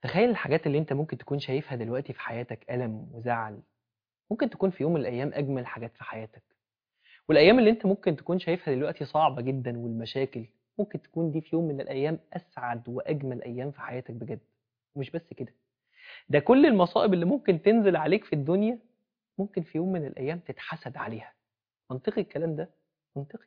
تخيل الحاجات اللي انت ممكن تكون شايفها دلوقتي في حياتك ألم وزعل ممكن تكون في يوم من الأيام أجمل حاجات في حياتك والأيام اللي انت ممكن تكون شايفها دلوقتي صعبة جدا والمشاكل ممكن تكون دي في يوم من الأيام أسعد وأجمل أيام في حياتك بجد ومش بس كده ده كل المصائب اللي ممكن تنزل عليك في الدنيا ممكن في يوم من الأيام تتحسد عليها منطقي الكلام ده منطقي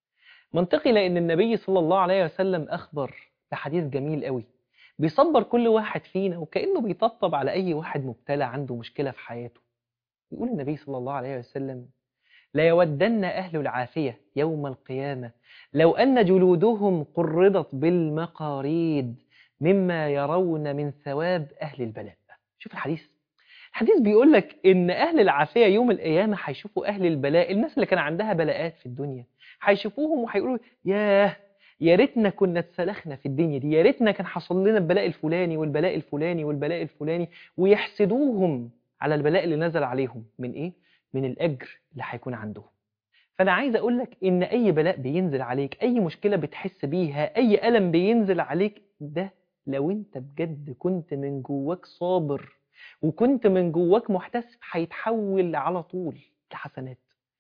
منطقي لأن النبي صلى الله عليه وسلم أخبر بحديث جميل قوي بيصبر كل واحد فينا وكأنه بيطبطب على أي واحد مبتلى عنده مشكلة في حياته يقول النبي صلى الله عليه وسلم لا يودن أهل العافية يوم القيامة لو أن جلودهم قرضت بالمقاريد مما يرون من ثواب أهل البلاء شوف الحديث الحديث بيقول لك إن أهل العافية يوم القيامة هيشوفوا أهل البلاء الناس اللي كان عندها بلاءات في الدنيا هيشوفوهم وهيقولوا ياه يا ريتنا كنا اتسلخنا في الدنيا دي يا ريتنا كان حصل لنا البلاء الفلاني والبلاء الفلاني والبلاء الفلاني ويحسدوهم على البلاء اللي نزل عليهم من ايه من الاجر اللي هيكون عندهم فانا عايز اقول لك ان اي بلاء بينزل عليك اي مشكله بتحس بيها اي الم بينزل عليك ده لو انت بجد كنت من جواك صابر وكنت من جواك محتسب هيتحول على طول لحسنات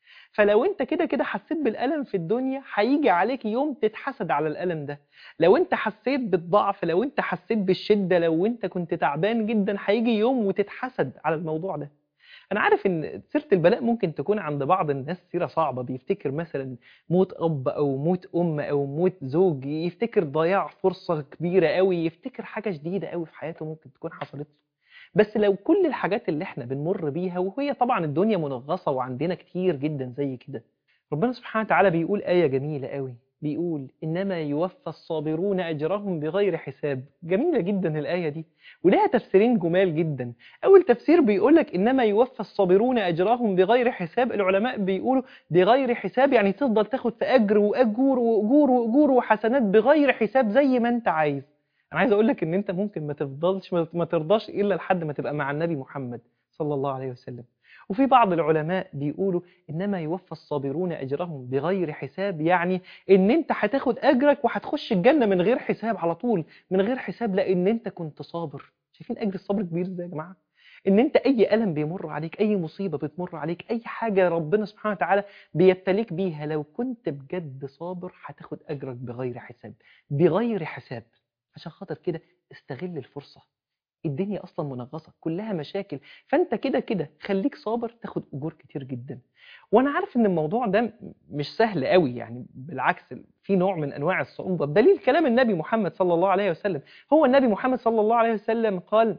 فلو انت كده كده حسيت بالألم في الدنيا هيجي عليك يوم تتحسد على الألم ده لو انت حسيت بالضعف لو انت حسيت بالشدة لو انت كنت تعبان جدا هيجي يوم وتتحسد على الموضوع ده انا عارف ان سيرة البلاء ممكن تكون عند بعض الناس سيرة صعبة بيفتكر مثلا موت اب او موت ام او موت زوج يفتكر ضياع فرصة كبيرة قوي يفتكر حاجة شديدة قوي في حياته ممكن تكون حصلت له بس لو كل الحاجات اللي احنا بنمر بيها وهي طبعا الدنيا منغصة وعندنا كتير جدا زي كده ربنا سبحانه وتعالى بيقول آية جميلة قوي بيقول إنما يوفى الصابرون أجرهم بغير حساب جميلة جدا الآية دي ولها تفسيرين جمال جدا أول تفسير بيقولك إنما يوفى الصابرون أجرهم بغير حساب العلماء بيقولوا بغير حساب يعني تفضل تاخد في أجر وأجور وأجور وأجور وحسنات بغير حساب زي ما أنت عايز انا عايز اقول لك ان انت ممكن ما تفضلش ما ترضاش الا لحد ما تبقى مع النبي محمد صلى الله عليه وسلم وفي بعض العلماء بيقولوا انما يوفى الصابرون اجرهم بغير حساب يعني ان انت هتاخد اجرك وهتخش الجنه من غير حساب على طول من غير حساب لان انت كنت صابر شايفين اجر الصبر كبير ازاي يا جماعه ان انت اي الم بيمر عليك اي مصيبه بتمر عليك اي حاجه ربنا سبحانه وتعالى بيبتليك بيها لو كنت بجد صابر هتاخد اجرك بغير حساب بغير حساب عشان خاطر كده استغل الفرصة الدنيا أصلا منغصة كلها مشاكل فأنت كده كده خليك صابر تاخد أجور كتير جدا وأنا عارف إن الموضوع ده مش سهل قوي يعني بالعكس في نوع من أنواع الصعوبة بدليل كلام النبي محمد صلى الله عليه وسلم هو النبي محمد صلى الله عليه وسلم قال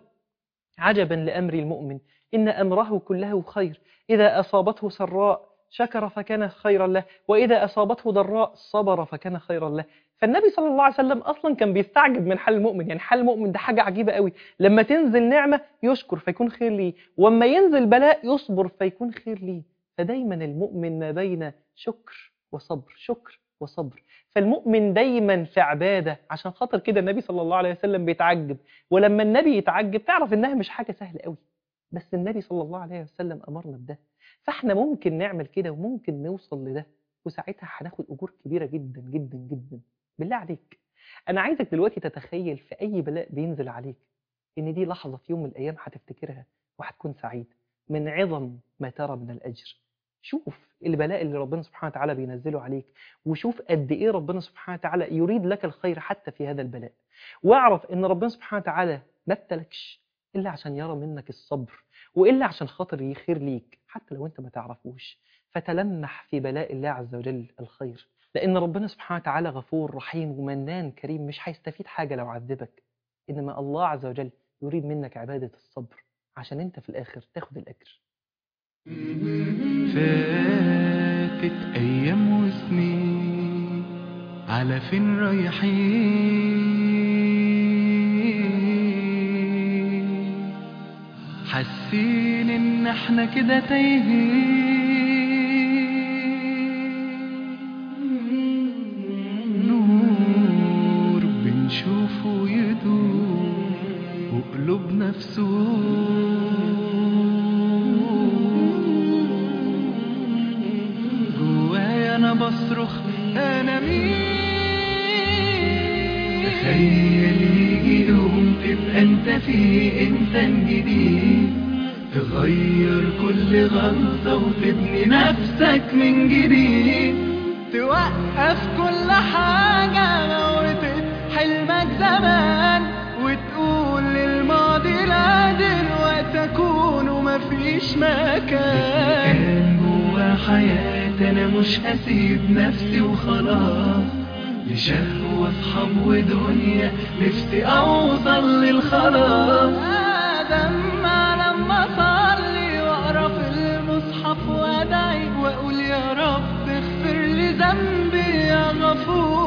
عجبا لأمر المؤمن إن أمره كله خير إذا أصابته سراء شكر فكان خيرا له وإذا أصابته ضراء صبر فكان خيرا له فالنبي صلى الله عليه وسلم أصلا كان بيستعجب من حال المؤمن يعني حال المؤمن ده حاجة عجيبة قوي لما تنزل نعمة يشكر فيكون خير ليه وما ينزل بلاء يصبر فيكون خير ليه فدايما المؤمن ما بين شكر وصبر شكر وصبر فالمؤمن دايما في عبادة عشان خاطر كده النبي صلى الله عليه وسلم بيتعجب ولما النبي يتعجب تعرف إنها مش حاجة سهلة قوي بس النبي صلى الله عليه وسلم أمرنا بده فاحنا ممكن نعمل كده وممكن نوصل لده وساعتها هناخد أجور كبيرة جدا جدا جدا بالله عليك أنا عايزك دلوقتي تتخيل في أي بلاء بينزل عليك إن دي لحظة في يوم من الأيام هتفتكرها وهتكون سعيد من عظم ما ترى من الأجر شوف البلاء اللي ربنا سبحانه وتعالى بينزله عليك وشوف قد إيه ربنا سبحانه وتعالى يريد لك الخير حتى في هذا البلاء واعرف إن ربنا سبحانه وتعالى ما ابتلكش إلا عشان يرى منك الصبر وإلا عشان خاطر يخير ليك حتى لو أنت ما تعرفوش فتلمح في بلاء الله عز وجل الخير لأن ربنا سبحانه وتعالى غفور رحيم ومنان كريم مش هيستفيد حاجة لو عذبك إنما الله عز وجل يريد منك عبادة الصبر عشان أنت في الآخر تاخد الأجر فاتت أيام وسنين على فين رايحين حاسين إن احنا كده تايهين نور بنشوفه يدور وقلوبنا في جوايا انا بصرخ انا مين تخيل يجي يوم تبقى انت فيه انسان جديد تغير كل غلطة وتبني نفسك من جديد توقف كل حاجة موتت حلمك زمان وتقول للماضي لا دلوقتي أكون ومفيش مكان كان جوا حياتي أنا مش هسيب نفسي وخلاص لشهوة أصحاب ودنيا نفسي أوصل للخلاص آدم لما أصلي وأقرأ في المصحف وأدعي وأقول يا رب اغفر لي ذنبي يا غفور